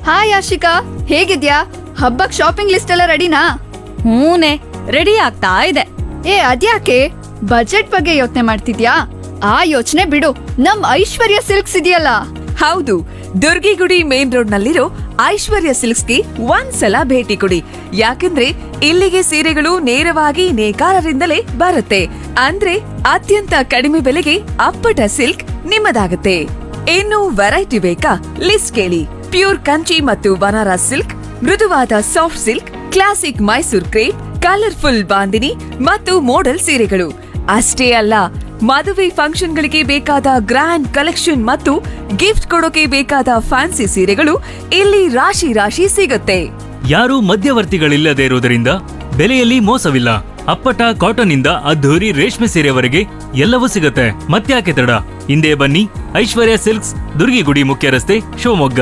Hi Ashika ಹೇಗಿದ್ಯಾ ಹಬ್ಬಕ್ shopping list ಎಲ್ಲ ರೆಡಿನಾ ಹೂನೆ ರೆಡಿ ಆಗ್ತಾ ಇದೆ ಏ ಅದ್ಯಾಕೆ ಬಜೆಟ್ ಬಗ್ಗೆ ಯೋಚನೆ ಮಾಡ್ತಿದ್ಯಾ ಆ ಯೋಚನೆ ಬಿಡು ನಮ್ ಐಶ್ವರ್ಯ ಸಿಲ್ಕ್ಸ್ ಇದೆಯಲ್ಲ ಹೌದು ದುರ್ಗಿಗುಡಿ ಮೇನ್ ರೋಡ್ ನಲ್ಲಿರೋ ಐಶ್ವರ್ಯ ಸಿಲ್ಕ್ಸ್ಗೆ ಒಂದ್ಸಲ ಭೇಟಿ ಕೊಡಿ ಯಾಕಂದ್ರೆ ಇಲ್ಲಿಗೆ ಸೀರೆಗಳು ನೇರವಾಗಿ ನೇಕಾರರಿಂದಲೇ ಬರುತ್ತೆ ಅಂದ್ರೆ ಅತ್ಯಂತ ಕಡಿಮೆ ಬೆಲೆಗೆ ಅಪ್ಪಟ ಸಿಲ್ಕ್ ನಿಮ್ಮದಾಗುತ್ತೆ ಇನ್ನು ವೆರೈಟಿ ಬೇಕಾ ಲಿಸ್ಟ್ ಕೇಳಿ ಪ್ಯೂರ್ ಕಂಚಿ ಮತ್ತು ಬನಾರಸ್ ಸಿಲ್ಕ್ ಮೃದುವಾದ soft silk classic Mysore crepe colourful Bandhini ಮತ್ತು ಮೋಡಲ್ ಸೀರೆಗಳು ಅಷ್ಟೇ ಅಲ್ಲ ಮದುವೆ ಫಂಕ್ಷನ್ಗಳಿಗೆ ಬೇಕಾದ ಗ್ರ್ಯಾಂಡ್ ಕಲೆಕ್ಷನ್ ಮತ್ತು ಗಿಫ್ಟ್ ಕೊಡೋಕೆ ಬೇಕಾದ ಫ್ಯಾನ್ಸಿ ಸೀರೆಗಳು ಇಲ್ಲಿ ರಾಶಿ ರಾಶಿ ಸಿಗುತ್ತೆ ಯಾರೂ ಮಧ್ಯವರ್ತಿಗಳಿಲ್ಲದೆ ಇರುವುದರಿಂದ ಬೆಲೆಯಲ್ಲಿ ಮೋಸವಿಲ್ಲ ಅಪ್ಪಟ ಕಾಟನ್ ಇಂದ ಅದ್ಧೂರಿ ರೇಷ್ಮೆ ಸೀರೆವರೆಗೆ ಎಲ್ಲವೂ ಸಿಗುತ್ತೆ ಮತ್ತ್ಯಾಕೆ ತಡ ಹಿಂದೆ ಬನ್ನಿ ಐಶ್ವರ್ಯ ಸಿಲ್ಕ್ಸ್ ದುರ್ಗಿಗುಡಿ ಮುಖ್ಯ ರಸ್ತೆ ಶಿವಮೊಗ್ಗ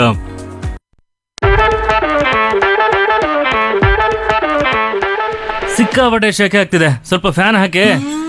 ಸಿಕ್ಕಾಪಟ್ಟೆ ಶೆಕೆ ಆಗ್ತಿದೆ ಸ್ವಲ್ಪ ಫ್ಯಾನ್ ಹಾಕಿ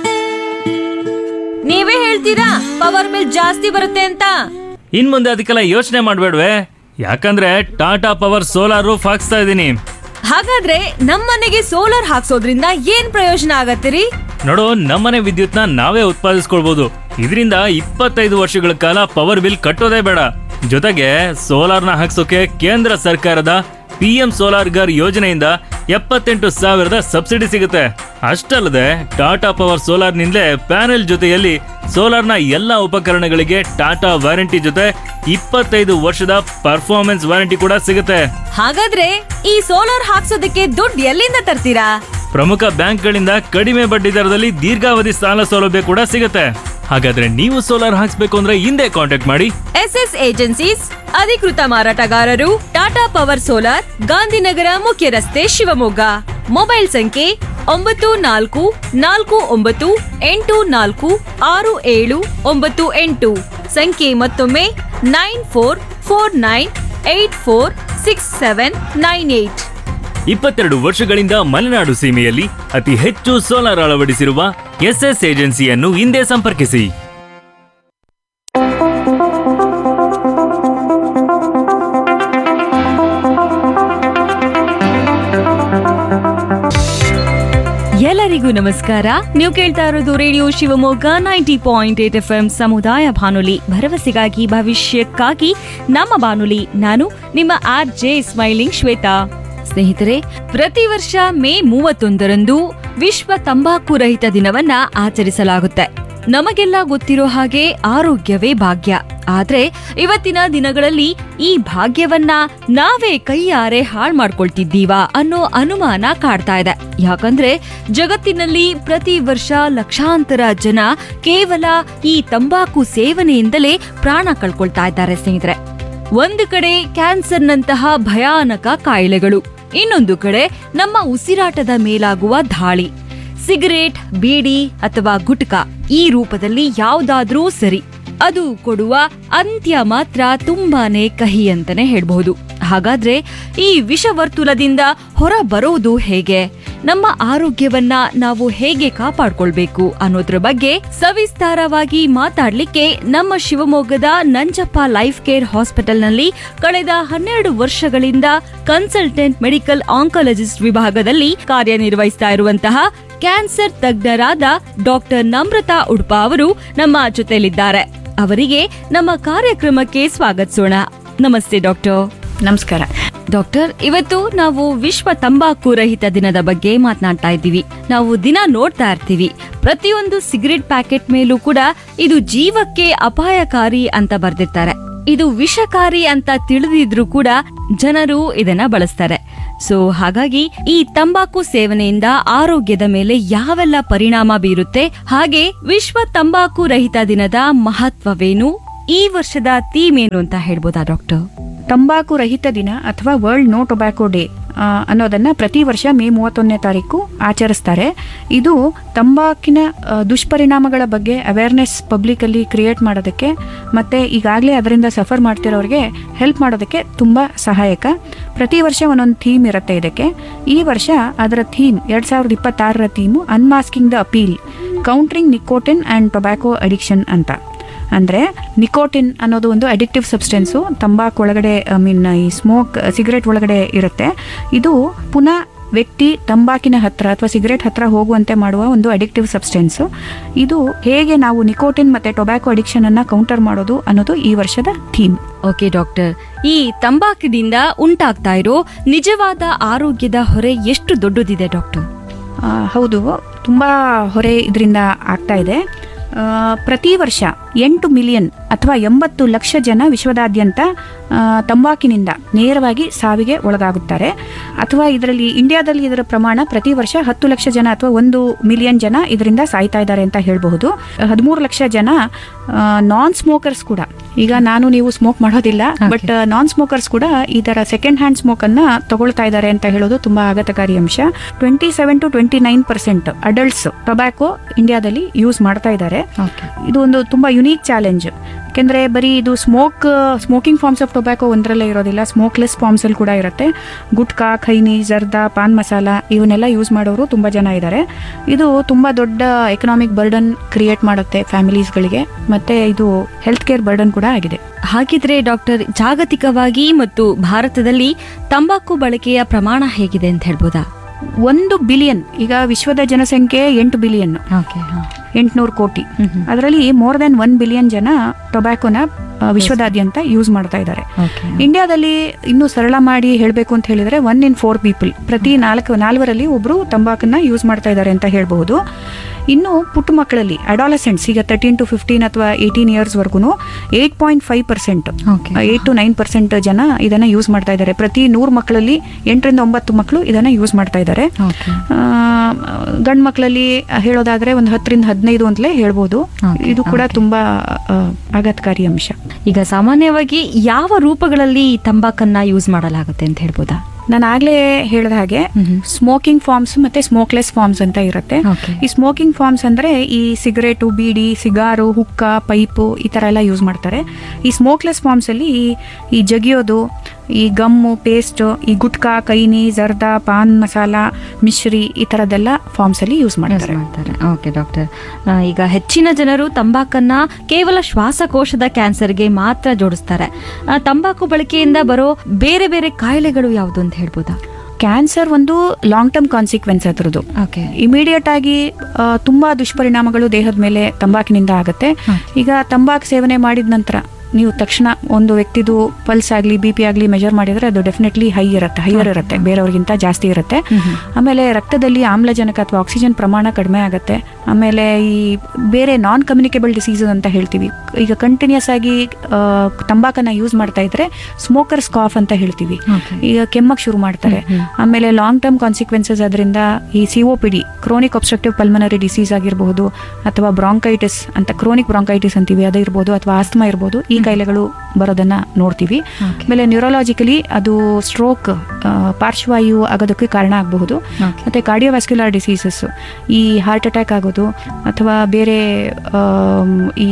ನೀವೇ ಹೇಳ್ತೀರಾ ಪವರ್ ಬಿಲ್ ಜಾಸ್ತಿ ಬರುತ್ತೆ ಅಂತ ಇನ್ ಮುಂದೆ ಅದಕ್ಕೆಲ್ಲ ಯೋಚನೆ ಮಾಡ್ಬೇಡ್ವೆ ಯಾಕಂದ್ರೆ ಟಾಟಾ ಪವರ್ ಸೋಲಾರ್ ರೂಫ್ ಹಾಕ್ಸ್ತಾ ಇದ್ದೀನಿ ಹಾಗಾದ್ರೆ ನಮ್ಮನೆಗೆ ಸೋಲಾರ್ ಹಾಕ್ಸೋದ್ರಿಂದ ಏನ್ ಪ್ರಯೋಜನ ಆಗತ್ತಿರಿ ನೋಡು ನಮ್ಮನೆ ವಿದ್ಯುತ್ನ ನಾವೇ ಉತ್ಪಾದಿಸ್ಕೊಳ್ಬಹುದು ಇದರಿಂದ ಇಪ್ಪತ್ತೈದು ವರ್ಷಗಳ ಕಾಲ ಪವರ್ ಬಿಲ್ ಕಟ್ಟೋದೇ ಬೇಡ ಜೊತೆಗೆ ಸೋಲಾರ್ನ ಹಾಕ್ಸೋಕೆ ಕೇಂದ್ರ ಸರ್ಕಾರದ ಪಿ ಎಂ ಸೋಲಾರ್ ಗರ್ ಯೋಜನೆಯಿಂದ ಎಪ್ಪತ್ತೆಂಟು ಸಾವಿರದ ಸಬ್ಸಿಡಿ ಸಿಗುತ್ತೆ ಅಷ್ಟಲ್ಲದೆ ಟಾಟಾ ಪವರ್ ಸೋಲಾರ್ನಿಂದಲೇ ಪ್ಯಾನೆಲ್ ಜೊತೆಯಲ್ಲಿ ಸೋಲಾರ್ನ ಎಲ್ಲ ಉಪಕರಣಗಳಿಗೆ ಟಾಟಾ ವಾರಂಟಿ ಜೊತೆ ಇಪ್ಪತ್ತೈದು ವರ್ಷದ ಪರ್ಫಾರ್ಮೆನ್ಸ್ ವಾರಂಟಿ ಕೂಡ ಸಿಗುತ್ತೆ ಹಾಗಾದ್ರೆ ಈ ಸೋಲಾರ್ ಹಾಕ್ಸೋದಕ್ಕೆ ದುಡ್ಡು ಎಲ್ಲಿಂದ ತರ್ತೀರಾ ಪ್ರಮುಖ ಬ್ಯಾಂಕ್ಗಳಿಂದ ಕಡಿಮೆ ಬಡ್ಡಿ ದರದಲ್ಲಿ ದೀರ್ಘಾವಧಿ ಸಾಲ ಸೌಲಭ್ಯ ಕೂಡ ಸಿಗುತ್ತೆ ಹಾಗಾದ್ರೆ ನೀವು ಸೋಲಾರ್ ಹಾಕ್ಸ್ಬೇಕು ಅಂದ್ರೆ ಹಿಂದೆ ಕಾಂಟ್ಯಾಕ್ಟ್ ಮಾಡಿ ಎಸ್ ಎಸ್ ಏಜೆನ್ಸೀಸ್ ಅಧಿಕೃತ ಮಾರಾಟಗಾರರು ಟಾಟಾ ಪವರ್ ಸೋಲಾರ್ ಗಾಂಧಿನಗರ ಮುಖ್ಯ ರಸ್ತೆ ಶಿವಮೊಗ್ಗ ಮೊಬೈಲ್ ಸಂಖ್ಯೆ ಒಂಬತ್ತು ನಾಲ್ಕು ನಾಲ್ಕು ಒಂಬತ್ತು ಎಂಟು ನಾಲ್ಕು ಆರು ಏಳು ಒಂಬತ್ತು ಎಂಟು ಸಂಖ್ಯೆ ಮತ್ತೊಮ್ಮೆ nine four four nine eight four six seven nine eight ಇಪ್ಪತ್ತೆರಡು ವರ್ಷಗಳಿಂದ ಮಲೆನಾಡು ಸೀಮೆಯಲ್ಲಿ ಅತಿ ಹೆಚ್ಚು ಸೋಲಾರ್ ಅಳವಡಿಸಿರುವ ಎಸ್ಎಸ್ ಏಜೆನ್ಸಿಯನ್ನು ಹಿಂದೆ ಸಂಪರ್ಕಿಸಿ ಎಲ್ಲರಿಗೂ ನಮಸ್ಕಾರ ನೀವು ಕೇಳ್ತಾ ಇರೋದು radio Shivamogga ninety point eight F M ಸಮುದಾಯ ಬಾನುಲಿ ಭರವಸೆಗಾಗಿ ಭವಿಷ್ಯಕ್ಕಾಗಿ ನಮ್ಮ ಬಾನುಲಿ ನಾನು ನಿಮ್ಮ ಆರ್ ಜೆ ಸ್ಮೈಲಿಂಗ್ ಶ್ವೇತಾ ಸ್ನೇಹಿತರೆ ಪ್ರತಿ ವರ್ಷ ಮೇ ಮೂವತ್ತೊಂದರಂದು ವಿಶ್ವ ತಂಬಾಕು ರಹಿತ ದಿನವನ್ನ ಆಚರಿಸಲಾಗುತ್ತೆ ನಮಗೆಲ್ಲ ಗೊತ್ತಿರೋ ಹಾಗೆ ಆರೋಗ್ಯವೇ ಭಾಗ್ಯ ಆದ್ರೆ ಇವತ್ತಿನ ದಿನಗಳಲ್ಲಿ ಈ ಭಾಗ್ಯವನ್ನ ನಾವೇ ಕೈಯಾರೆ ಹಾಳ್ ಮಾಡ್ಕೊಳ್ತಿದ್ದೀವಾ ಅನ್ನೋ ಅನುಮಾನ ಕಾಡ್ತಾ ಇದೆ ಯಾಕಂದ್ರೆ ಜಗತ್ತಿನಲ್ಲಿ ಪ್ರತಿ ವರ್ಷ ಲಕ್ಷಾಂತರ ಜನ ಕೇವಲ ಈ ತಂಬಾಕು ಸೇವನೆಯಿಂದಲೇ ಪ್ರಾಣ ಕಳ್ಕೊಳ್ತಾ ಇದ್ದಾರೆ ಸ್ನೇಹಿತರೆ ಒಂದು ಕಡೆ ಕ್ಯಾನ್ಸರ್ನಂತಹ ಭಯಾನಕ ಕಾಯಿಲೆಗಳು ಇನ್ನೊಂದು ಕಡೆ ನಮ್ಮ ಉಸಿರಾಟದ ಮೇಲಾಗುವ ದಾಳಿ ಸಿಗರೇಟ್ ಬೀಡಿ ಅಥವಾ ಗುಟ್ಕಾ ಈ ರೂಪದಲ್ಲಿ ಯಾವ್ದಾದ್ರೂ ಸರಿ ಅದು ಕೊಡುವ ಅಂತ್ಯ ಮಾತ್ರ ತುಂಬಾನೇ ಕಹಿ ಅಂತಾನೆ ಹೇಳ್ಬಹುದು ಹಾಗಾದ್ರೆ ಈ ವಿಷವರ್ತುಲದಿಂದ ಹೊರ ಬರೋದು ಹೇಗೆ ನಮ್ಮ ಆರೋಗ್ಯವನ್ನ ನಾವು ಹೇಗೆ ಕಾಪಾಡ್ಕೊಳ್ಬೇಕು ಅನ್ನೋದ್ರ ಬಗ್ಗೆ ಸವಿಸ್ತಾರವಾಗಿ ಮಾತಾಡ್ಲಿಕ್ಕೆ ನಮ್ಮ ಶಿವಮೊಗ್ಗದ ನಂಜಪ್ಪ ಲೈಫ್ ಕೇರ್ ಹಾಸ್ಪಿಟಲ್ನಲ್ಲಿ ಕಳೆದ ಹನ್ನೆರಡು ವರ್ಷಗಳಿಂದ ಕನ್ಸಲ್ಟೆಂಟ್ ಮೆಡಿಕಲ್ ಆಂಕಾಲಜಿಸ್ಟ್ ವಿಭಾಗದಲ್ಲಿ ಕಾರ್ಯನಿರ್ವಹಿಸ್ತಾ ಇರುವಂತಹ ಕ್ಯಾನ್ಸರ್ ತಜ್ಞರಾದ ಡಾಕ್ಟರ್ ನಮ್ರತಾ ಉಡುಪ ಅವರು ನಮ್ಮ ಜೊತೆಲಿದ್ದಾರೆ ಅವರಿಗೆ ನಮ್ಮ ಕಾರ್ಯಕ್ರಮಕ್ಕೆ ಸ್ವಾಗತಿಸೋಣ ನಮಸ್ತೆ ಡಾಕ್ಟರ್ ನಮಸ್ಕಾರ ಡಾಕ್ಟರ್ ಇವತ್ತು ನಾವು ವಿಶ್ವ ತಂಬಾಕು ರಹಿತ ದಿನದ ಬಗ್ಗೆ ಮಾತನಾಡ್ತಾ ಇದ್ದೀವಿ ನಾವು ದಿನ ನೋಡ್ತಾ ಇರ್ತೀವಿ ಪ್ರತಿಯೊಂದು ಸಿಗರೆಟ್ ಪ್ಯಾಕೆಟ್ ಮೇಲೂ ಕೂಡ ಇದು ಜೀವಕ್ಕೆ ಅಪಾಯಕಾರಿ ಅಂತ ಬರ್ದಿರ್ತಾರೆ ಇದು ವಿಷಕಾರಿ ಅಂತ ತಿಳಿದಿದ್ರು ಕೂಡ ಜನರು ಇದನ್ನ ಬಳಸ್ತಾರೆ ಸೊ ಹಾಗಾಗಿ ಈ ತಂಬಾಕು ಸೇವನೆಯಿಂದ ಆರೋಗ್ಯದ ಮೇಲೆ ಯಾವೆಲ್ಲ ಪರಿಣಾಮ ಬೀರುತ್ತೆ ಹಾಗೆ ವಿಶ್ವ ತಂಬಾಕು ರಹಿತ ದಿನದ ಮಹತ್ವವೇನು ಈ ವರ್ಷದ ಥೀಮ್ ಏನು ಅಂತ ಹೇಳ್ಬೋದಾ ಡಾಕ್ಟರ್ ತಂಬಾಕು ರಹಿತ ದಿನ ಅಥವಾ ವರ್ಲ್ಡ್ ನೋ ಟೊಬ್ಯಾಕೋ ಡೇ ಆ, ಅನ್ನೋದನ್ನ ಪ್ರತಿ ವರ್ಷ ಮೇ ಮೂವತ್ತೊಂದನೇ ತಾರೀಕು ಆಚರಿಸ್ತಾರೆ ಇದು ತಂಬಾಕಿನ ಆ, ದುಷ್ಪರಿಣಾಮಗಳ ಬಗ್ಗೆ ಅವೇರ್ನೆಸ್ ಪಬ್ಲಿಕಲ್ಲಿ ಕ್ರಿಯೇಟ್ ಮಾಡೋದಕ್ಕೆ ಮತ್ತು ಈಗಾಗಲೇ ಅದರಿಂದ ಸಫರ್ ಮಾಡ್ತಿರೋರಿಗೆ ಹೆಲ್ಪ್ ಮಾಡೋದಕ್ಕೆ ತುಂಬ ಸಹಾಯಕ ಪ್ರತಿ ವರ್ಷ ಒಂದೊಂದು ಥೀಮ್ ಇರುತ್ತೆ ಇದಕ್ಕೆ ಈ ವರ್ಷ ಅದರ ಥೀಮ್ ಎರಡು ಸಾವಿರದ ಇಪ್ಪತ್ತಾರರ theme unmasking the appeal countering nicotine and tobacco addiction ಅಂತ ಅಂದರೆ ನಿಕೋಟಿನ್ ಅನ್ನೋದು ಒಂದು ಅಡಿಕ್ಟಿವ್ ಸಬ್ಸ್ಟೆನ್ಸು ತಂಬಾಕು ಒಳಗಡೆ ಐ ಮೀನ್ ಈ ಸ್ಮೋಕ್ ಸಿಗರೆಟ್ ಒಳಗಡೆ ಇರುತ್ತೆ ಇದು ಪುನಃ ವ್ಯಕ್ತಿ ತಂಬಾಕಿನ ಹತ್ರ ಅಥವಾ ಸಿಗರೆಟ್ ಹತ್ರ ಹೋಗುವಂತೆ ಮಾಡುವ ಒಂದು ಅಡಿಕ್ಟಿವ್ ಸಬ್ಸ್ಟೆನ್ಸು ಇದು ಹೇಗೆ ನಾವು ನಿಕೋಟಿನ್ ಮತ್ತು ಟೊಬ್ಯಾಕೊ ಅಡಿಕ್ಷನನ್ನು ಕೌಂಟರ್ ಮಾಡೋದು ಅನ್ನೋದು ಈ ವರ್ಷದ ಥೀಮ್ ಓಕೆ ಡಾಕ್ಟರ್ ಈ ತಂಬಾಕಿನಿಂದ ಉಂಟಾಗ್ತಾ ಇರೋ ನಿಜವಾದ ಆರೋಗ್ಯದ ಹೊರೆ ಎಷ್ಟು ದೊಡ್ಡದಿದೆ ಡಾಕ್ಟರ್ ಆ, ಹೌದು ತುಂಬ ಹೊರೆ ಇದರಿಂದ ಆಗ್ತಾ ಇದೆ ಆ, ಪ್ರತಿ ವರ್ಷ ಎಂಟು ಮಿಲಿಯನ್ ಅಥವಾ ಎಂಬತ್ತು ಲಕ್ಷ ಜನ ವಿಶ್ವದಾದ್ಯಂತ ಆ, ತಂಬಾಕಿನಿಂದ ನೇರವಾಗಿ ಸಾವಿಗೆ ಒಳಗಾಗುತ್ತಾರೆ ಅಥವಾ ಇದರಲ್ಲಿ ಇಂಡಿಯಾದಲ್ಲಿ ಇದರ ಪ್ರಮಾಣ ಪ್ರತಿ ವರ್ಷ ಹತ್ತು ಲಕ್ಷ ಜನ ಅಥವಾ ಒಂದು ಮಿಲಿಯನ್ ಜನ ಇದರಿಂದ ಸಾಯ್ತಾ ಇದ್ದಾರೆ ಅಂತ ಹೇಳಬಹುದು ಹದಿಮೂರು ಲಕ್ಷ ಜನ ನಾನ್ ಸ್ಮೋಕರ್ಸ್ ಕೂಡ ಈಗ ನಾನು ನೀವು ಸ್ಮೋಕ್ ಮಾಡೋದಿಲ್ಲ ಬಟ್ ನಾನ್ ಸ್ಮೋಕರ್ಸ್ ಕೂಡ ಇದರ ಸೆಕೆಂಡ್ ಹ್ಯಾಂಡ್ ಸ್ಮೋಕ್ ಅನ್ನ ತಗೊಳ್ತಾ ಇದ್ದಾರೆ ಅಂತ ಹೇಳೋದು ತುಂಬಾ ಆಘಾತಕಾರಿ ಅಂಶ twenty seven to twenty nine percent adults tobacco ಇಂಡಿಯಾದಲ್ಲಿ ಯೂಸ್ ಮಾಡ್ತಾ ಇದ್ದಾರೆ ಇದು ಒಂದು ತುಂಬಾ ಯುನೀಕ್ ಚಾಲೆಂಜ್ ಯಾಕೆಂದ್ರೆ ಬರೀ ಇದು smoke smoking forms of tobacco ಒಂದರಲ್ಲೇ ಇರೋದಿಲ್ಲ ಸ್ಮೋಕ್ಲೆಸ್ ಫಾರ್ಮ್ಸ್ ಅಲ್ಲಿ ಕೂಡ ಇರುತ್ತೆ ಗುಟ್ಕಾ ಖೈನಿ ಜರ್ದಾ ಪಾನ್ ಮಸಾಲ ಇವನ್ನೆಲ್ಲ ಯೂಸ್ ಮಾಡೋರು ತುಂಬಾ ಜನ ಇದ್ದಾರೆ ಇದು ತುಂಬಾ ದೊಡ್ಡ ಎಕನಾಮಿಕ್ ಬರ್ಡನ್ ಕ್ರಿಯೇಟ್ ಮಾಡುತ್ತೆ ಫ್ಯಾಮಿಲೀಸ್ಗಳಿಗೆ ಮತ್ತೆ ಇದು ಹೆಲ್ತ್ ಕೇರ್ ಬರ್ಡನ್ ಕೂಡ ಆಗಿದೆ ಹಾಗಿದ್ರೆ ಡಾಕ್ಟರ್ ಜಾಗತಿಕವಾಗಿ ಮತ್ತು ಭಾರತದಲ್ಲಿ ತಂಬಾಕು ಬಳಕೆಯ ಪ್ರಮಾಣ ಹೇಗಿದೆ ಅಂತ ಹೇಳ್ಬೋದಾ ಒಂದು ಬಿಲಿಯನ್ ಈಗ ವಿಶ್ವದ ಜನಸಂಖ್ಯೆ ಎಂಟು ಬಿಲಿಯನ್ ಓಕೆ ಎಂಟುನೂರು ಕೋಟಿ ಅದರಲ್ಲಿ ಮೋರ್ ದೆನ್ ಒನ್ ಬಿಲಿಯನ್ ಜನ ಟೊಬ್ಯಾಕೋನ ಆ, ವಿಶ್ವದಾದ್ಯಂತ ಯೂಸ್ ಮಾಡ್ತಾ ಇದ್ದಾರೆ ಓಕೆ ಇಂಡಿಯಾದಲ್ಲಿ ಇನ್ನೂ ಸರಳ ಮಾಡಿ ಹೇಳಬೇಕು ಅಂತ ಹೇಳಿದ್ರೆ ಒನ್ ಇನ್ ಫೋರ್ ಪೀಪಲ್ ಪ್ರತಿ ನಾಲ್ಕು ನಾಲ್ವರಲ್ಲಿ ಒಬ್ರು ತಂಬಾಕನ್ನ ಯೂಸ್ ಮಾಡ್ತಾ ಇದ್ದಾರೆ ಅಂತ ಹೇಳ್ಬಹುದು ಇನ್ನು ಪುಟ್ಟ ಮಕ್ಕಳಲ್ಲಿ ಅಡಾಲಸೆಂಟ್ಸ್ ಈಗ ತರ್ಟೀನ್ ಟು ಫಿಫ್ಟೀನ್ ಅಥವಾ ಏಯ್ಟೀನ್ ಇಯರ್ಸ್ವರೆಗೂ eight point five percent Okay. Eight to nine percent ಜನ ಇದನ್ನ ಯೂಸ್ ಮಾಡ್ತಾ ಇದ್ದಾರೆ ಪ್ರತಿ ನೂರು ಮಕ್ಕಳಲ್ಲಿ ಎಂಟರಿಂದ ಒಂಬತ್ತು ಮಕ್ಕಳು ಇದನ್ನ ಯೂಸ್ ಮಾಡ್ತಾ ಇದ್ದಾರೆ ಓಕೆ ಗಂಡು ಮಕ್ಕಳಲ್ಲಿ ಹೇಳೋದಾದ್ರೆ ಒಂದು ಹತ್ತರಿಂದ ಹದಿನೈದು ಅಂತಲೇ ಹೇಳ್ಬೋದು Okay, ಇದು ಕೂಡ ತುಂಬಾ ಆ, ಆಘಾತಕಾರಿ ಅಂಶ ಈಗ ಸಾಮಾನ್ಯವಾಗಿ ಯಾವ ರೂಪಗಳಲ್ಲಿ ಈ ತಂಬಾಕನ್ನ ಯೂಸ್ ಮಾಡಲಾಗುತ್ತೆ ಅಂತ ಹೇಳ್ಬೋದಾ ನಾನು ಆಗ್ಲೇ ಹೇಳಿದ ಹಾಗೆ ಸ್ಮೋಕಿಂಗ್ ಫಾರ್ಮ್ಸ್ ಮತ್ತೆ ಸ್ಮೋಕ್ಲೆಸ್ ಫಾರ್ಮ್ಸ್ ಅಂತ ಇರುತ್ತೆ Okay. ಈ ಸ್ಮೋಕಿಂಗ್ ಫಾರ್ಮ್ಸ್ ಅಂದ್ರೆ ಈ ಸಿಗರೇಟು ಬೀಡಿ ಸಿಗಾರು ಹುಕ್ಕ ಪೈಪು ಈ ತರ ಎಲ್ಲ ಯೂಸ್ ಮಾಡ್ತಾರೆ ಈ ಸ್ಮೋಕ್ಲೆಸ್ ಫಾರ್ಮ್ಸ್ ಅಲ್ಲಿ ಈ ಈ ಜಗಿಯೋದು ಈ ಗಮ್ಮು ಪೇಸ್ಟ್ ಈ ಗುಟ್ಕಾ ಕೈನಿ ಜರ್ದಾ ಪಾನ್ ಮಸಾಲ ಮಿಶ್ರಿ ಈ ತರದೆಲ್ಲ ಫಾರ್ಮ್ಸ್ ಅಲ್ಲಿ ಯೂಸ್ ಮಾಡ್ತಾರೆ ಮಾಡ್ತಾರೆ ಓಕೆ ಡಾಕ್ಟರ್ ಆ, ಈಗ ಹೆಚ್ಚಿನ ಜನರು ತಂಬಾಕನ್ನ ಕೇವಲ ಶ್ವಾಸಕೋಶದ ಕ್ಯಾನ್ಸರ್ಗೆ ಮಾತ್ರ ಜೋಡಿಸ್ತಾರೆ ಆ, ತಂಬಾಕು ಬಳಕೆಯಿಂದ ಬರೋ ಬೇರೆ ಬೇರೆ ಕಾಯಿಲೆಗಳು ಯಾವುದು ಅಂತ ಹೇಳ್ಬೋದಾ ಕ್ಯಾನ್ಸರ್ ಒಂದು ಲಾಂಗ್ ಟರ್ಮ್ ಕಾನ್ಸಿಕ್ವೆನ್ಸ್ ಅದ್ರದ್ದು ಓಕೆ ಇಮಿಡಿಯೇಟ್ ಆಗಿ ಆ, ತುಂಬಾ ದುಷ್ಪರಿಣಾಮಗಳು ದೇಹದ ಮೇಲೆ ತಂಬಾಕಿನಿಂದ ಆಗುತ್ತೆ ಈಗ ತಂಬಾಕು ಸೇವನೆ ಮಾಡಿದ ನಂತರ ನೀವು ತಕ್ಷಣ ಒಂದು ವ್ಯಕ್ತಿದು ಪಲ್ಸ್ ಆಗಲಿ ಬಿ ಪಿ ಆಗಲಿ ಮೆಜರ್ ಮಾಡಿದ್ರೆ ಅದು ಡೆಫಿನೆಟ್ಲಿ ಹೈ ಇರುತ್ತೆ ಹೈಯರ್ ಇರುತ್ತೆ ಬೇರೆಯವ್ರಿಗಿಂತ ಜಾಸ್ತಿ ಇರುತ್ತೆ ಆಮೇಲೆ ರಕ್ತದಲ್ಲಿ ಆಮ್ಲಜನಕ ಅಥವಾ ಆಕ್ಸಿಜನ್ ಪ್ರಮಾಣ ಕಡಿಮೆ ಆಗುತ್ತೆ ಆಮೇಲೆ ಈ ಬೇರೆ ನಾನ್ ಕಮ್ಯುನಿಕೇಬಲ್ ಡಿಸೀಸಸ್ ಅಂತ ಹೇಳ್ತೀವಿ ಈಗ ಕಂಟಿನ್ಯೂಸ್ ಆಗಿ ಆ, ತಂಬಾಕನ್ನ ಯೂಸ್ ಮಾಡ್ತಾ ಇದ್ರೆ ಸ್ಮೋಕರ್ಸ್ ಕಾಫ್ ಅಂತ ಹೇಳ್ತೀವಿ ಈಗ ಕೆಮ್ಮಕ್ ಶುರು ಮಾಡ್ತಾರೆ ಆಮೇಲೆ ಲಾಂಗ್ ಟರ್ಮ್ ಕಾನ್ಸಿಕ್ವೆನ್ಸಸ್ ಅದರಿಂದ ಈ C O P D chronic obstructive pulmonary disease ಆಗಿರಬಹುದು ಅಥವಾ ಬ್ರಾಂಕೈಟಿಸ್ ಅಂತ ಕ್ರೋನಿಕ್ ಬ್ರಾಂಕೈಟಿಸ್ ಅಂತೀವಿ ಅದು ಇರ್ಬೋದು ಅಥವಾ ಆಸ್ತಮಾ ಇರ್ಬೋದು ಈ ಕಾಯಿಲೆಗಳು ಬರೋದನ್ನ ನೋಡ್ತೀವಿ ಆಮೇಲೆ ನ್ಯೂರೋಲಾಜಿಕಲಿ ಅದು ಸ್ಟ್ರೋಕ್ ಪಾರ್ಶ್ವವಾಯು ಆಗೋದಕ್ಕೆ ಕಾರಣ ಆಗಬಹುದು ಮತ್ತೆ ಕಾರ್ಡಿಯೋವ್ಯಾಸ್ಕ್ಯುಲರ್ ಡಿಸೀಸಸ್ ಈ ಹಾರ್ಟ್ ಅಟ್ಯಾಕ್ ಆಗೋದು ಅಥವಾ ಬೇರೆ ಆಮ್, ಈ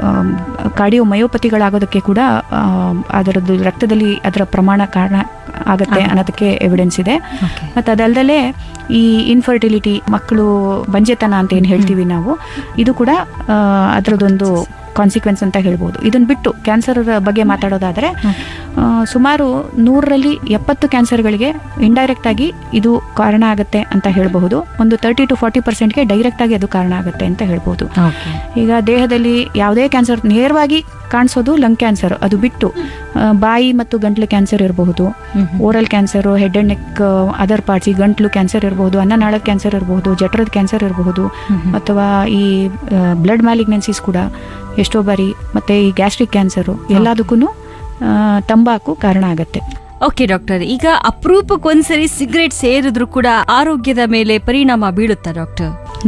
ಕಾರ್ಡಿಯೋ ಮಯೋಪತಿಗಳಾಗೋದಕ್ಕೆ ಕೂಡ ಆಮ್, ಅದರದ್ದು ರಕ್ತದಲ್ಲಿ ಅದರ ಪ್ರಮಾಣ ಕಾರಣ ಆಗತ್ತೆ ಅನ್ನೋದಕ್ಕೆ ಎವಿಡೆನ್ಸ್ ಇದೆ ಮತ್ತು ಅದಲ್ದಲೆ ಈ ಇನ್ಫರ್ಟಿಲಿಟಿ ಮಕ್ಕಳು ಬಂಜೆತನ ಅಂತ ಏನು ಹೇಳ್ತೀವಿ ನಾವು ಇದು ಕೂಡ ಆ, ಅದರದೊಂದು ಕಾನ್ಸಿಕ್ವೆನ್ಸ್ ಅಂತ ಹೇಳ್ಬೋದು ಇದನ್ನ ಬಿಟ್ಟು ಕ್ಯಾನ್ಸರ್ ಬಗ್ಗೆ ಮಾತಾಡೋದಾದ್ರೆ ಆ, ಸುಮಾರು ನೂರರಲ್ಲಿ ಎಪ್ಪತ್ತು ಕ್ಯಾನ್ಸರ್ಗಳಿಗೆ ಇಂಡೈರೆಕ್ಟ್ ಆಗಿ ಇದು ಕಾರಣ ಆಗುತ್ತೆ ಅಂತ ಹೇಳಬಹುದು ಒಂದು ತರ್ಟಿ ಟು ಫಾರ್ಟಿ ಪರ್ಸೆಂಟ್ಗೆ ಡೈರೆಕ್ಟ್ ಆಗಿ ಅದು ಕಾರಣ ಆಗುತ್ತೆ ಅಂತ ಹೇಳ್ಬೋದು ಓಕೆ ಈಗ ದೇಹದಲ್ಲಿ ಯಾವುದೇ ಕ್ಯಾನ್ಸರ್ ನೇರವಾಗಿ ಕಾಣಿಸೋದು ಲಂಗ್ ಕ್ಯಾನ್ಸರ್ ಅದು ಬಿಟ್ಟು ಆ, ಬಾಯಿ ಮತ್ತು ಗಂಟ್ಲು ಕ್ಯಾನ್ಸರ್ ಇರಬಹುದು oral cancer head and neck other parts ಈ ಗಂಟ್ಲು ಕ್ಯಾನ್ಸರ್ ಇರಬಹುದು ಅನ್ನನಾಳದ ಕ್ಯಾನ್ಸರ್ ಇರಬಹುದು ಜಠರದ ಕ್ಯಾನ್ಸರ್ ಇರಬಹುದು ಅಥವಾ ಈ ಬ್ಲಡ್ ಮ್ಯಾಲಿಗ್ನೆನ್ಸೀಸ್ ಕೂಡ ಎಷ್ಟೋ ಬಾರಿ ಮತ್ತೆ ಈ ಗ್ಯಾಸ್ಟ್ರಿಕ್ ಕ್ಯಾನ್ಸರು ಎಲ್ಲದಕ್ಕೂ ತಂಬಾಕು ಕಾರಣ ಆಗತ್ತೆ ಓಕೆ ಡಾಕ್ಟರ್ ಈಗ ಅಪರೂಪಕ್ಕೊಂದ್ಸರಿ ಸಿಗರೇಟ್ ಸೇರಿದ್ರು ಕೂಡ ಆರೋಗ್ಯದ ಮೇಲೆ ಪರಿಣಾಮ ಬೀಳುತ್ತಾ ಡಾಕ್ಟರ್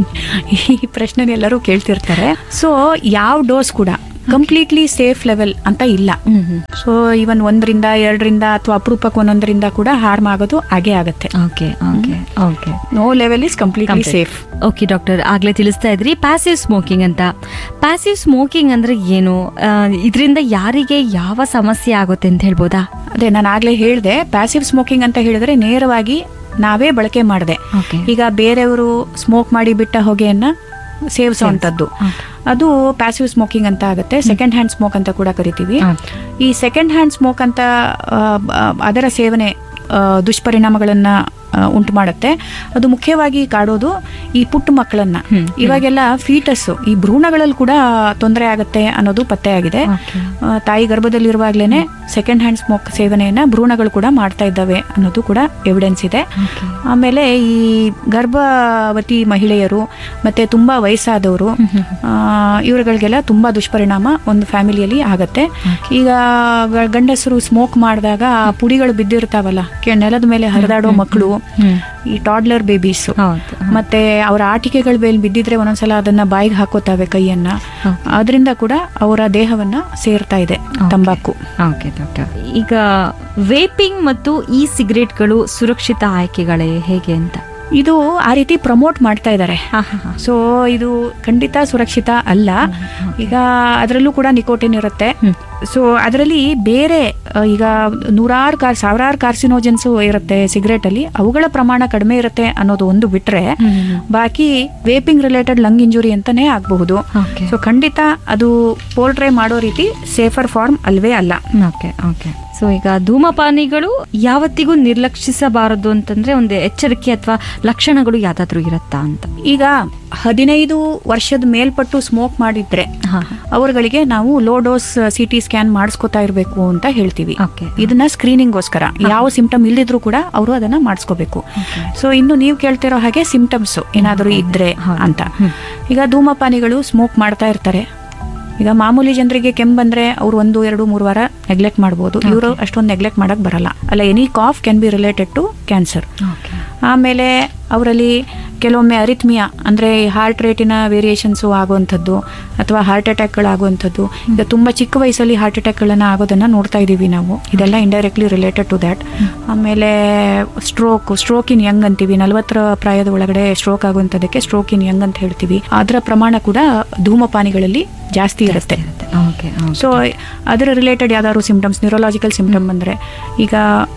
ಈ ಪ್ರಶ್ನೆ ಎಲ್ಲರೂ ಕೇಳ್ತಿರ್ತಾರೆ ಸೊ ಯಾವ ಡೋಸ್ ಕೂಡ ಕಂಪ್ಲೀಟ್ಲಿ ಸೇಫ್ ಲೆವೆಲ್ ಅಂತ ಇಲ್ಲ ಸೊ ಇವನ್ ಒಂದರಿಂದ ಎರಡರಿಂದ ಅಥವಾ ಅಪರೂಪಕ್ಕೆ ಒಂದೊಂದರಿಂದ ಕೂಡ ಹಾರ್ಮ್ ಆಗೋದು ಹಾಗೆ ಆಗುತ್ತೆ okay okay okay no level is completely safe okay doctor ಆಗ್ಲೇ ತಿಳಿಸ್ತಾ ಇದ್ರಿ ಪ್ಯಾಸಿವ್ ಸ್ಮೋಕಿಂಗ್ ಅಂತ ಪ್ಯಾಸಿವ್ ಸ್ಮೋಕಿಂಗ್ ಅಂದ್ರೆ ಏನು ಇದರಿಂದ ಯಾರಿಗೆ ಯಾವ ಸಮಸ್ಯೆ ಆಗುತ್ತೆ ಅಂತ ಹೇಳ್ಬೋದಾ ಅದೇ ನಾನು ಆಗ್ಲೇ ಹೇಳಿದೆ ಪ್ಯಾಸಿವ್ ಸ್ಮೋಕಿಂಗ್ ಅಂತ ಹೇಳಿದ್ರೆ ನೇರವಾಗಿ ನಾವೇ ಬಳಕೆ ಮಾಡಿದೆ ಓಕೆ ಈಗ ಬೇರೆಯವರು ಸ್ಮೋಕ್ ಮಾಡಿ ಬಿಟ್ಟ ಹೊಗೆಯನ್ನ ಸೇವಿಸುವಂಥದ್ದು ಅದು ಪ್ಯಾಸಿವ್ ಸ್ಮೋಕಿಂಗ್ ಅಂತ ಆಗುತ್ತೆ ಸೆಕೆಂಡ್ ಹ್ಯಾಂಡ್ ಸ್ಮೋಕ್ ಅಂತ ಕೂಡ ಕರಿತೀವಿ ಈ ಸೆಕೆಂಡ್ ಹ್ಯಾಂಡ್ ಸ್ಮೋಕ್ ಅಂತ ಆ, ಆ, ಅದರ ಸೇವನೆ ಆ, ದುಷ್ಪರಿಣಾಮಗಳನ್ನು ಉಂಟು ಮಾಡುತ್ತೆ ಅದು ಮುಖ್ಯವಾಗಿ ಕಾಡೋದು ಈ ಪುಟ್ಟ ಮಕ್ಕಳನ್ನ ಇವಾಗೆಲ್ಲ ಫೀಟಸ್ ಈ ಭ್ರೂಣಗಳಲ್ಲಿ ಕೂಡ ತೊಂದರೆ ಆಗುತ್ತೆ ಅನ್ನೋದು ಪತ್ತೆಯಾಗಿದೆ ಆ, ತಾಯಿ ಗರ್ಭದಲ್ಲಿರುವಾಗಲೇ ಸೆಕೆಂಡ್ ಹ್ಯಾಂಡ್ ಸ್ಮೋಕ್ ಸೇವನೆಯನ್ನ ಭ್ರೂಣಗಳು ಕೂಡ ಮಾಡ್ತಾ ಇದ್ದಾವೆ ಅನ್ನೋದು ಕೂಡ ಎವಿಡೆನ್ಸ್ ಇದೆ ಆಮೇಲೆ ಈ ಗರ್ಭವತಿ ಮಹಿಳೆಯರು ಮತ್ತೆ ತುಂಬಾ ವಯಸ್ಸಾದವರು ಆ, ಇವ್ರುಗಳಿಗೆಲ್ಲ ತುಂಬಾ ದುಷ್ಪರಿಣಾಮ ಒಂದು ಫ್ಯಾಮಿಲಿಯಲ್ಲಿ ಆಗತ್ತೆ ಈಗ ಗ- ಗಂಡಸರು ಸ್ಮೋಕ್ ಮಾಡಿದಾಗ ಆ ಪುಡಿಗಳು ಬಿದ್ದಿರ್ತಾವಲ್ಲ ಕೆ- ನೆಲದ ಮೇಲೆ ಹರಿದಾಡೋ ಮಕ್ಕಳು ಈ ಟಾಡ್ಲರ್ ಬೇಬೀಸ್ ಹೌದು ಮತ್ತೆ ಅವರ ಆಟಿಕೆಗಳ ಮೇಲೆ ಬಿದ್ದಿದ್ರೆ ಒಂದೊಂದ್ಸಲ ಅದನ್ನ ಬಾಯಿಗೆ ಹಾಕೋತಾವೆ ಕೈಯನ್ನ ಅದರಿಂದ ಕೂಡ ಅವರ ದೇಹವನ್ನ ಸೇರ್ತಾ ಇದೆ ತಂಬಾಕು ಓಕೆ ಡಾಕ್ಟರ್ ಈಗ ವೇಪಿಂಗ್ ಮತ್ತು ಇ ಸಿಗರೇಟ್ಗಳು ಸುರಕ್ಷಿತ ಆಯ್ಕೆಗಳೇ ಹೇಗೆ ಅಂತ ಇದು ಆ ರೀತಿ ಪ್ರಮೋಟ್ ಮಾಡ್ತಾ ಇದ್ದಾರೆ ಸೊ ಇದು ಖಂಡಿತ ಸುರಕ್ಷಿತ ಅಲ್ಲ ಈಗ ಅದರಲ್ಲೂ ಕೂಡ ನಿಕೋಟಿನ್ ಇರುತ್ತೆ ಸೊ ಅದರಲ್ಲಿ ಬೇರೆ ಆ, ಈಗ ನೂರಾರು ಕಾರ್ ಸಾವಿರಾರು ಕಾರ್ಸಿನೋಜನ್ಸ್ ಇರುತ್ತೆ ಸಿಗರೇಟ್ ಅಲ್ಲಿ ಅವುಗಳ ಪ್ರಮಾಣ ಕಡಿಮೆ ಇರುತ್ತೆ ಅನ್ನೋದು ಒಂದು ಬಿಟ್ರೆ ಬಾಕಿ ವೇಪಿಂಗ್ ರಿಲೇಟೆಡ್ ಲಂಗ್ ಇಂಜುರಿ ಅಂತಾನೆ ಆಗಬಹುದು Okay. ಸೊ ಖಂಡಿತ ಅದು ಪೋಲ್ಟ್ರೈ ಮಾಡೋ ರೀತಿ ಸೇಫರ್ ಫಾರ್ಮ್ ಅಲ್ವೇ ಅಲ್ಲ ಓಕೆ ಓಕೆ ಸೊ ಈಗ ಧೂಮಪಾನಿಗಳು ಯಾವತ್ತಿಗೂ ನಿರ್ಲಕ್ಷಿಸಬಾರದು ಅಂತಂದ್ರೆ ಒಂದು ಎಚ್ಚರಿಕೆ ಅಥವಾ ಲಕ್ಷಣಗಳು ಯಾವ್ದಾದ್ರು ಇರುತ್ತಾ ಅಂತ ಈಗ ಹದಿನೈದು ವರ್ಷದ ಮೇಲ್ಪಟ್ಟು ಸ್ಮೋಕ್ ಮಾಡಿದ್ರೆ ಹಾ. ಅವರುಗಳಿಗೆ ನಾವು low dose C T scan ಮಾಡಿಸ್ಕೊತಾ ಇರಬೇಕು ಅಂತ ಹೇಳ್ತೀವಿ Okay. ಇದನ್ನ ಸ್ಕ್ರೀನಿಂಗ್ಗೋಸ್ಕರ ಯಾವ ಸಿಂಪ್ಟಮ್ ಇಲ್ಲದಿದ್ರು ಕೂಡ ಅವರು ಅದನ್ನ ಮಾಡಿಸ್ಕೋಬೇಕು ಸೊ ಇನ್ನು ನೀವು ಕೇಳ್ತಿರೋ ಹಾಗೆ ಸಿಂಪ್ಟಮ್ಸ್ ಏನಾದರೂ ಇದ್ರೆ ಅಂತ ಈಗ ಧೂಮಪಾನಿಗಳು ಸ್ಮೋಕ್ ಮಾಡ್ತಾ ಇರ್ತಾರೆ ಈಗ ಮಾಮೂಲಿ ಜನರಿಗೆ ಕೆಮ್ಮು ಬಂದ್ರೆ ಅವ್ರು ಒಂದು ಎರಡು ಮೂರು ವಾರ ನೆಗ್ಲೆಕ್ಟ್ ಮಾಡ್ಬೋದು ಇವರು ಅಷ್ಟೊಂದು ನೆಗ್ಲೆಕ್ಟ್ ಮಾಡಕ್ ಬರಲ್ಲ ಅಲ್ಲ any cough can be related to cancer ಆಮೇಲೆ ಅವರಲ್ಲಿ ಕೆಲವೊಮ್ಮೆ ಅರಿತ್ಮಿಯಾ ಅಂದರೆ ಹಾರ್ಟ್ ರೇಟಿನ ವೇರಿಯೇಷನ್ಸು ಆಗುವಂಥದ್ದು ಅಥವಾ ಹಾರ್ಟ್ ಅಟ್ಯಾಕ್ಗಳಾಗುವಂಥದ್ದು ಈಗ ತುಂಬ ಚಿಕ್ಕ ವಯಸ್ಸಲ್ಲಿ ಹಾರ್ಟ್ ಅಟ್ಯಾಕ್ಗಳನ್ನು ಆಗೋದನ್ನು ನೋಡ್ತಾ ಇದ್ದೀವಿ ನಾವು ಇದೆಲ್ಲ ಇಂಡೈರೆಕ್ಟ್ಲಿ ರಿಲೇಟೆಡ್ ಟು ದ್ಯಾಟ್ ಆಮೇಲೆ ಸ್ಟ್ರೋಕ್ ಸ್ಟ್ರೋಕ್ ಇನ್ ಯಂಗ್ ಅಂತೀವಿ ನಲವತ್ತರ ಪ್ರಾಯದ ಒಳಗಡೆ ಸ್ಟ್ರೋಕ್ ಆಗುವಂಥದ್ದಕ್ಕೆ ಸ್ಟ್ರೋಕ್ ಇನ್ ಯಂಗ್ ಅಂತ ಹೇಳ್ತೀವಿ ಅದರ ಪ್ರಮಾಣ ಕೂಡ ಧೂಮಪಾನಿಗಳಲ್ಲಿ ಜಾಸ್ತಿ ಇರುತ್ತೆ ಓಕೆ ಸೊ ಅದರ ರಿಲೇಟೆಡ್ ಯಾವ್ದಾದ್ರು ಸಿಂಪ್ಟಮ್ಸ್ ನ್ಯೂರೋಲಾಜಿಕಲ್ ಸಿಂಪ್ಟಮ್ ಅಂದರೆ ಈಗ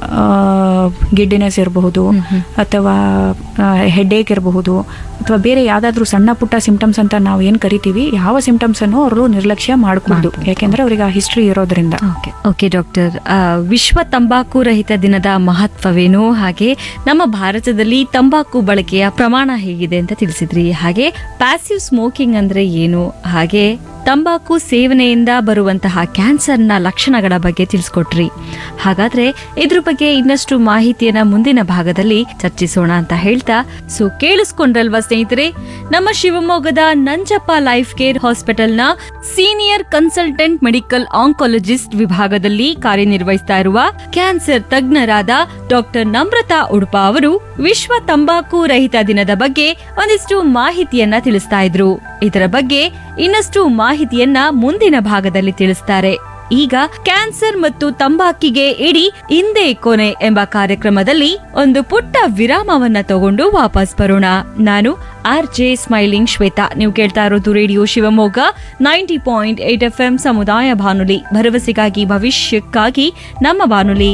ಗಿಡ್ಡಿನೆಸ್ ಇರಬಹುದು ಅಥವಾ ಹೆಡ್ಏಕ್ ಇರಬಹುದು ಅಥವಾ ಬೇರೆ ಯಾವ್ದಾದ್ರು ಸಣ್ಣ ಪುಟ್ಟ ಸಿಂಪ್ಟಮ್ಸ್ ಅಂತ ನಾವು ಏನು ಕರಿತೀವಿ ಯಾವ ಸಿಂಪ್ಟಮ್ಸ್ ಅನ್ನು ಅವರು ನಿರ್ಲಕ್ಷ್ಯ ಮಾಡಕೂಡದು ಯಾಕೆಂದ್ರೆ ಅವ್ರಿಗೆ ಆ ಹಿಸ್ಟ್ರಿ ಇರೋದ್ರಿಂದ ಓಕೆ ಓಕೆ ಡಾಕ್ಟರ್ ಆ, ವಿಶ್ವ ತಂಬಾಕು ರಹಿತ ದಿನದ ಮಹತ್ವವೇನು ಹಾಗೆ ನಮ್ಮ ಭಾರತದಲ್ಲಿ ತಂಬಾಕು ಬಳಕೆಯ ಪ್ರಮಾಣ ಹೇಗಿದೆ ಅಂತ ತಿಳಿಸಿದ್ರಿ ಹಾಗೆ ಪ್ಯಾಸಿವ್ ಸ್ಮೋಕಿಂಗ್ ಅಂದ್ರೆ ಏನು ಹಾಗೆ ತಂಬಾಕು ಸೇವನೆಯಿಂದ ಬರುವಂತಹ ಕ್ಯಾನ್ಸರ್ನ ಲಕ್ಷಣಗಳ ಬಗ್ಗೆ ತಿಳಿಸ್ಕೊಟ್ರಿ ಹಾಗಾದ್ರೆ ಇದ್ರ ಬಗ್ಗೆ ಇನ್ನಷ್ಟು ಮಾಹಿತಿಯನ್ನ ಮುಂದಿನ ಭಾಗದಲ್ಲಿ ಚರ್ಚಿಸೋಣ ಅಂತ ಹೇಳ್ತಾ ಸೊ ಕೇಳಿಸ್ಕೊಂಡ್ರಲ್ವಾ ಸ್ನೇಹಿತರೆ ನಮ್ಮ ಶಿವಮೊಗ್ಗದ ನಂಜಪ್ಪ ಲೈಫ್ ಕೇರ್ ಹಾಸ್ಪಿಟಲ್ನ ಸೀನಿಯರ್ ಕನ್ಸಲ್ಟೆಂಟ್ ಮೆಡಿಕಲ್ ಆಂಕಾಲಜಿಸ್ಟ್ ವಿಭಾಗದಲ್ಲಿ ಕಾರ್ಯನಿರ್ವಹಿಸ್ತಾ ಇರುವ ಕ್ಯಾನ್ಸರ್ ತಜ್ಞರಾದ ಡಾಕ್ಟರ್ ನಮ್ರತಾ ಉಡುಪ ಅವರು ವಿಶ್ವ ತಂಬಾಕು ರಹಿತ ದಿನದ ಬಗ್ಗೆ ಒಂದಿಷ್ಟು ಮಾಹಿತಿಯನ್ನ ತಿಳಿಸ್ತಾ ಇದ್ರು ಇದರ ಬಗ್ಗೆ ಇನ್ನಷ್ಟು ಮಾಹಿತಿಯನ್ನ ಮುಂದಿನ ಭಾಗದಲ್ಲಿ ತಿಳಿಸ್ತಾರೆ ಈಗ ಕ್ಯಾನ್ಸರ್ ಮತ್ತು ತಂಬಾಕಿಗೆ ಇಡೀ ಹಿಂದೆ ಕೊನೆ ಎಂಬ ಕಾರ್ಯಕ್ರಮದಲ್ಲಿ ಒಂದು ಪುಟ್ಟ ವಿರಾಮವನ್ನ ತಗೊಂಡು ವಾಪಸ್ ಬರೋಣ ನಾನು ಆರ್ ಜೆ ಸ್ಮೈಲಿಂಗ್ ಶ್ವೇತಾ ನೀವು ಕೇಳ್ತಾ ಇರೋದು radio Shivamogga ninety point eight F M ಸಮುದಾಯ ಬಾನುಲಿ ಭರವಸೆಗಾಗಿ ಭವಿಷ್ಯಕ್ಕಾಗಿ ನಮ್ಮ ಬಾನುಲಿ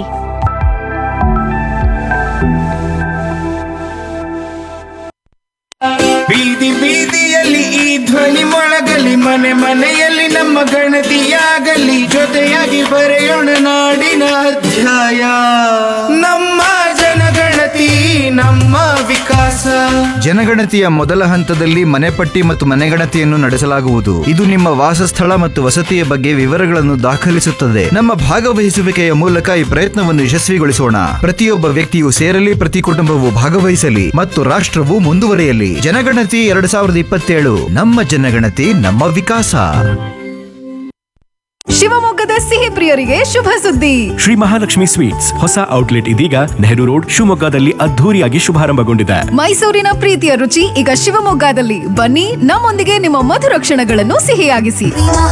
ಬೀದಿ ಬೀದಿಯಲ್ಲಿ ಈ ಧ್ವನಿ ಮೊಳಗಲಿ ಮನೆ ಮನೆಯಲ್ಲಿ ನಮ್ಮ ಗಣತಿಯಾಗಲಿ ಜೊತೆಯಾಗಿ ಬರೆಯೋಣ ನಾಡಿನ ಅಧ್ಯಾಯ ನಮ್ಮ ಜನಗಣತಿ ನಮ್ಮ ವಿಕಾಸ ಜನಗಣತಿಯ ಮೊದಲ ಹಂತದಲ್ಲಿ ಮನೆಪಟ್ಟಿ ಮತ್ತು ಮನೆಗಣತಿಯನ್ನು ನಡೆಸಲಾಗುವುದು ಇದು ನಿಮ್ಮ ವಾಸಸ್ಥಳ ಮತ್ತು ವಸತಿಯ ಬಗ್ಗೆ ವಿವರಗಳನ್ನು ದಾಖಲಿಸುತ್ತದೆ ನಮ್ಮ ಭಾಗವಹಿಸುವಿಕೆಯ ಮೂಲಕ ಈ ಪ್ರಯತ್ನವನ್ನು ಯಶಸ್ವಿಗೊಳಿಸೋಣ ಪ್ರತಿಯೊಬ್ಬ ವ್ಯಕ್ತಿಯು ಸೇರಲಿ ಪ್ರತಿ ಕುಟುಂಬವು ಭಾಗವಹಿಸಲಿ ಮತ್ತು ರಾಷ್ಟ್ರವು ಮುಂದುವರಿಯಲಿ ಜನಗಣತಿ ಎರಡ್ ಸಾವಿರದ ಇಪ್ಪತ್ತೇಳು ನಮ್ಮ ಜನಗಣತಿ ನಮ್ಮ ವಿಕಾಸ ಶಿವಮೊಗ್ಗದ ಸಿಹಿ ಪ್ರಿಯರಿಗೆ ಶುಭ ಸುದ್ದಿ ಶ್ರೀ ಮಹಾಲಕ್ಷ್ಮಿ ಸ್ವೀಟ್ಸ್ ಹೊಸ ಔಟ್ಲೆಟ್ ಇದೀಗ ನೆಹರು ರೋಡ್ ಶಿವಮೊಗ್ಗದಲ್ಲಿ ಅದ್ಧೂರಿಯಾಗಿ ಶುಭಾರಂಭಗೊಂಡಿದೆ ಮೈಸೂರಿನ ಪ್ರೀತಿಯ ರುಚಿ ಈಗ ಶಿವಮೊಗ್ಗದಲ್ಲಿ ಬನ್ನಿ ನಮ್ಮೊಂದಿಗೆ ನಿಮ್ಮ ಮಧುರ ಕ್ಷಣಗಳನ್ನು ಸಿಹಿಯಾಗಿಸಿ